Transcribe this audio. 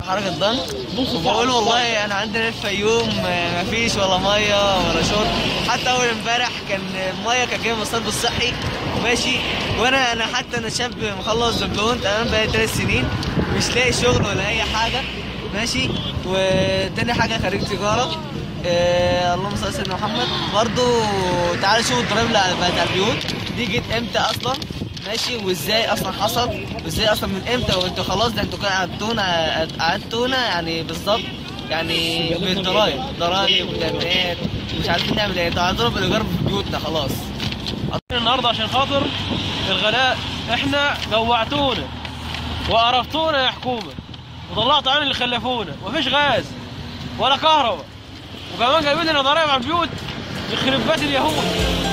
حركه ضنك وبقول والله انا عندنا الفيوم آه، مفيش ولا ميه ولا شرب حتى اول امبارح كان الميه كانت جايه من الصرف الصحي ماشي وانا انا حتى انا شاب مخلص دبلوم تمام بقالي ثلاث سنين مش لاقي شغل ولا اي حاجه ماشي وتاني حاجه خريج تجاره آه اللهم صل على سيدنا محمد برضو تعالى شوف الضرايب اللي بقت على البيوت دي جت امتى اصلا ماشي وازاي اصلا حصل وازاي اصلا من امتى وانتوا خلاص ده انتوا كده قعدتونا قعدتونا يعني بالظبط يعني بالضرايب ضرايب وتامينات مش عارفين نعمل ايه انتوا عايزيننا بالايجار في بيوتنا خلاص النهارده عشان خاطر الغلاء احنا جوعتونا وقرفتونا يا حكومه وطلعتوا عين اللي خلفونا مفيش غاز ولا كهرباء وكمان جايبين لنا ضرايب على البيوت يخرب بيت اليهود